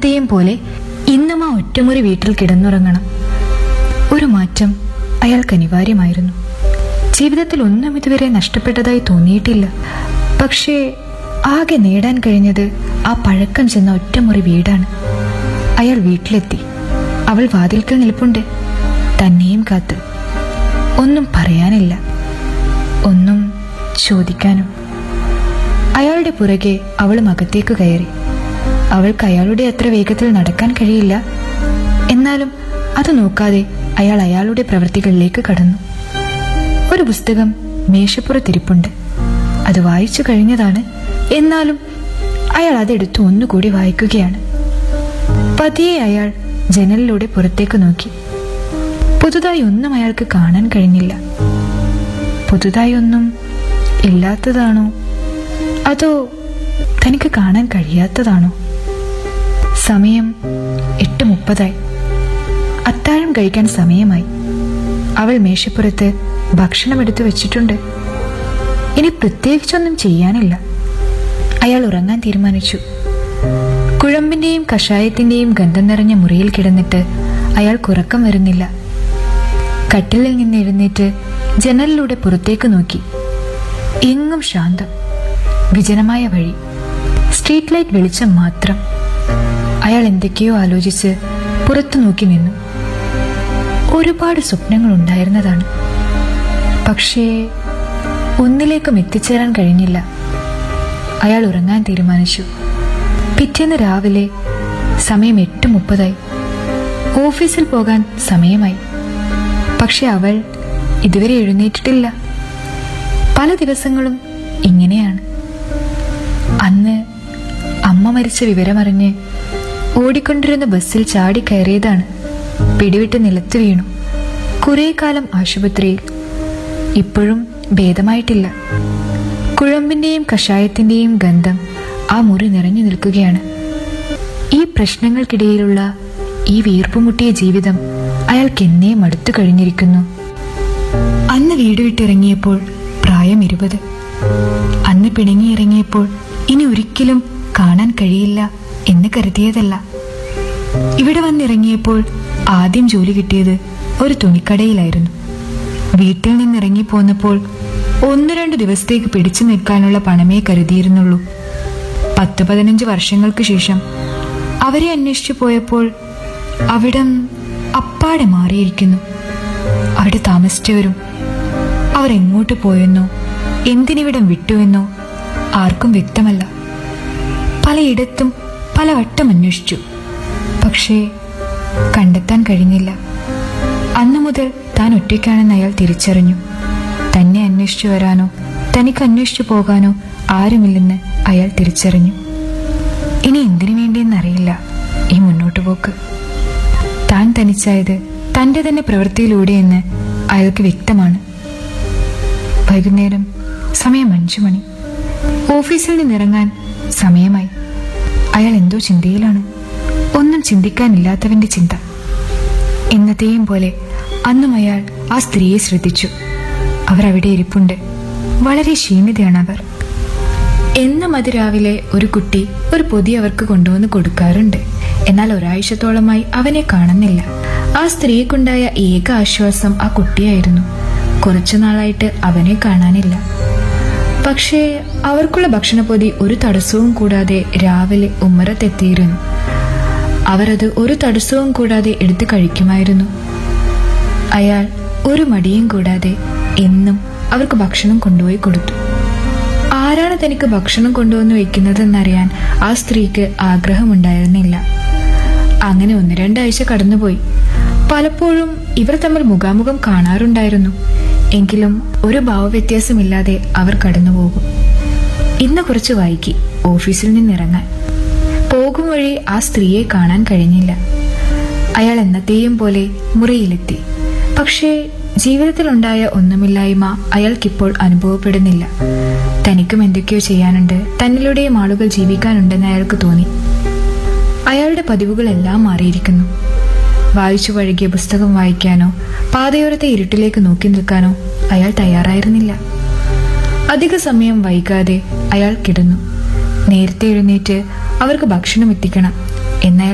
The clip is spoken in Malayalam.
എന്നത്തെയും പോലെ ഇന്നും ആ ഒറ്റമുറി വീട്ടിൽ കിടന്നുറങ്ങണം ഒരു മാറ്റം അയാൾക്ക് അനിവാര്യമായിരുന്നു ജീവിതത്തിൽ ഒന്നും ഇതുവരെ നഷ്ടപ്പെട്ടതായി തോന്നിയിട്ടില്ല പക്ഷേ ആകെ നേടാൻ കഴിഞ്ഞത് ആ പഴക്കം ചെന്ന ഒറ്റമുറി വീടാണ് അയാൾ വീട്ടിലെത്തി അവൾ വാതിൽക്കൽ നിൽപ്പുണ്ട് തന്നെയും കാത്ത് ഒന്നും പറയാനില്ല ഒന്നും ചോദിക്കാനും അയാളുടെ പുറകെ അവളും അകത്തേക്ക് കയറി അവൾക്ക് അയാളുടെ അത്ര വേഗത്തിൽ നടക്കാൻ കഴിയില്ല എന്നാലും അത് നോക്കാതെ അയാൾ അയാളുടെ പ്രവൃത്തികളിലേക്ക് കടന്നു ഒരു പുസ്തകം മേശപ്പുറത്തിരിപ്പുണ്ട് അത് വായിച്ചു കഴിഞ്ഞതാണ് എന്നാലും അയാൾ അതെടുത്ത് ഒന്നുകൂടി വായിക്കുകയാണ് പതിയെ അയാൾ ജനലിലൂടെ പുറത്തേക്ക് നോക്കി പുതുതായി ഒന്നും അയാൾക്ക് കാണാൻ കഴിഞ്ഞില്ല പുതുതായി ഒന്നും ഇല്ലാത്തതാണോ അതോ തനിക്ക് കാണാൻ കഴിയാത്തതാണോ സമയം എട്ട് മുപ്പതായി അത്താഴം കഴിക്കാൻ സമയമായി അവൾ മേശപ്പുറത്ത് ഭക്ഷണം എടുത്തു വെച്ചിട്ടുണ്ട് ഇനി പ്രത്യേകിച്ചൊന്നും ചെയ്യാനില്ല അയാൾ ഉറങ്ങാൻ തീരുമാനിച്ചു കുഴമ്പിന്റെയും കഷായത്തിന്റെയും ഗന്ധം നിറഞ്ഞ മുറിയിൽ കിടന്നിട്ട് അയാൾക്ക് ഉറക്കം വരുന്നില്ല കട്ടിലിൽ നിന്ന് എഴുന്നേറ്റ് ജനലിലൂടെ പുറത്തേക്ക് നോക്കി എങ്ങും ശാന്തം വിജനമായ വഴി സ്ട്രീറ്റ് ലൈറ്റ് വെളിച്ചം മാത്രം അയാൾ എന്തൊക്കെയോ ആലോചിച്ച് പുറത്തു നോക്കി നിന്നു ഒരുപാട് സ്വപ്നങ്ങൾ ഉണ്ടായിരുന്നതാണ് പക്ഷേ ഒന്നിലേക്കും എത്തിച്ചേരാൻ കഴിഞ്ഞില്ല അയാൾ ഉറങ്ങാൻ തീരുമാനിച്ചു പിറ്റേന്ന് രാവിലെ സമയം എട്ട് മുപ്പതായി ഓഫീസിൽ പോകാൻ സമയമായി പക്ഷെ അവൾ ഇതുവരെ എഴുന്നേറ്റിട്ടില്ല പല ദിവസങ്ങളും ഇങ്ങനെയാണ് അന്ന് അമ്മ മരിച്ച വിവരമറിഞ്ഞ് ഓടിക്കൊണ്ടിരുന്ന ബസ്സിൽ ചാടി കയറിയതാണ് പിടിവിട്ട് നിലത്ത് വീണു കുറേ കാലം ആശുപത്രിയിൽ ഇപ്പോഴും ഭേദമായിട്ടില്ല കുഴമ്പിന്റെയും കഷായത്തിന്റെയും ഗന്ധം ആ മുറി നിറഞ്ഞു നിൽക്കുകയാണ് ഈ പ്രശ്നങ്ങൾക്കിടയിലുള്ള ഈ വീർപ്പുമുട്ടിയ ജീവിതം അയാൾക്ക് എന്നേ മടുത്തു കഴിഞ്ഞിരിക്കുന്നു അന്ന് വീട് വിട്ടിറങ്ങിയപ്പോൾ പ്രായം ഇരുപത് അന്ന് പിണങ്ങിയിറങ്ങിയപ്പോൾ ഇനി ഒരിക്കലും കാണാൻ കഴിയില്ല എന്ന് കരുതിയതല്ല ഇവിടെ വന്നിറങ്ങിയപ്പോൾ ആദ്യം ജോലി കിട്ടിയത് ഒരു തുണിക്കടയിലായിരുന്നു വീട്ടിൽ നിന്നിറങ്ങി പോന്നപ്പോൾ ഒന്ന് രണ്ട് ദിവസത്തേക്ക് പിടിച്ചു നിൽക്കാനുള്ള പണമേ കരുതിയിരുന്നുള്ളൂ പത്ത് പതിനഞ്ച് വർഷങ്ങൾക്ക് ശേഷം അവരെ അന്വേഷിച്ചു പോയപ്പോൾ അവിടം അപ്പാടെ മാറിയിരിക്കുന്നു അവിടെ താമസിച്ചവരും അവർ എങ്ങോട്ട് പോയെന്നോ എന്തിനിവിടം വിട്ടുവെന്നോ ആർക്കും വ്യക്തമല്ല പലയിടത്തും പലവട്ടം അന്വേഷിച്ചു പക്ഷേ കണ്ടെത്താൻ കഴിഞ്ഞില്ല അന്നു മുതൽ താൻ ഒറ്റയ്ക്കാണെന്ന് അയാൾ തിരിച്ചറിഞ്ഞു തന്നെ അന്വേഷിച്ചു വരാനോ തനിക്ക് അന്വേഷിച്ചു പോകാനോ ആരുമില്ലെന്ന് അയാൾ തിരിച്ചറിഞ്ഞു ഇനി എന്തിനു വേണ്ടിയെന്നറിയില്ല ഈ മുന്നോട്ടു പോക്ക് താൻ തനിച്ചായത് തന്റെ തന്നെ പ്രവൃത്തിയിലൂടെയെന്ന് അയാൾക്ക് വ്യക്തമാണ് വൈകുന്നേരം സമയം അഞ്ചു മണി ഓഫീസിൽ നിന്നിറങ്ങാൻ സമയമായി അയാൾ എന്തോ ചിന്തയിലാണ് ഒന്നും ചിന്തിക്കാനില്ലാത്തവന്റെ ചിന്ത എന്നത്തെയും പോലെ അന്നും അയാൾ ആ സ്ത്രീയെ ശ്രദ്ധിച്ചു അവർ അവിടെ ഇരിപ്പുണ്ട് വളരെ ക്ഷീണിതയാണ് അവർ എന്നും അതിരാവിലെ ഒരു കുട്ടി ഒരു പൊതി അവർക്ക് കൊണ്ടുവന്ന് കൊടുക്കാറുണ്ട് എന്നാൽ ഒരാഴ്ചത്തോളമായി അവനെ കാണുന്നില്ല ആ സ്ത്രീക്കുണ്ടായ ഏക ആശ്വാസം ആ കുട്ടിയായിരുന്നു കുറച്ചു നാളായിട്ട് അവനെ കാണാനില്ല പക്ഷേ അവർക്കുള്ള ഭക്ഷണപ്പൊതി ഒരു തടസ്സവും കൂടാതെ രാവിലെ ഉമ്മറത്തെത്തിയിരുന്നു അവരത് ഒരു തടസ്സവും കൂടാതെ എടുത്തു കഴിക്കുമായിരുന്നു അയാൾ ഒരു മടിയും കൂടാതെ എന്നും അവർക്ക് ഭക്ഷണം കൊണ്ടുപോയി കൊടുത്തു ആരാണ് തനിക്ക് ഭക്ഷണം കൊണ്ടുവന്ന് വെക്കുന്നതെന്നറിയാൻ ആ സ്ത്രീക്ക് ആഗ്രഹമുണ്ടായിരുന്നില്ല അങ്ങനെ ഒന്ന് രണ്ടാഴ്ച കടന്നുപോയി പലപ്പോഴും ഇവർ തമ്മിൽ മുഖാമുഖം കാണാറുണ്ടായിരുന്നു എങ്കിലും ഒരു ഭാവവ്യത്യാസമില്ലാതെ അവർ കടന്നുപോകും ഇന്ന് കുറച്ച് വൈകി ഓഫീസിൽ നിന്നിറങ്ങാൻ പോകും വഴി ആ സ്ത്രീയെ കാണാൻ കഴിഞ്ഞില്ല അയാൾ എന്നത്തെയും പോലെ മുറിയിലെത്തി പക്ഷേ ജീവിതത്തിലുണ്ടായ ഒന്നുമില്ലായ്മ അയാൾക്കിപ്പോൾ അനുഭവപ്പെടുന്നില്ല തനിക്കും എന്തൊക്കെയോ ചെയ്യാനുണ്ട് തന്നിലൂടെയും ആളുകൾ ജീവിക്കാനുണ്ടെന്ന് അയാൾക്ക് തോന്നി അയാളുടെ പതിവുകളെല്ലാം മാറിയിരിക്കുന്നു വായിച്ചു പഴകിയ പുസ്തകം വായിക്കാനോ പാതയോരത്തെ ഇരുട്ടിലേക്ക് നോക്കി നിൽക്കാനോ അയാൾ തയ്യാറായിരുന്നില്ല അധിക സമയം വൈകാതെ അയാൾ കിടന്നു നേരത്തെ എഴുന്നേറ്റ് അവർക്ക് ഭക്ഷണം എത്തിക്കണം എന്നയാൾ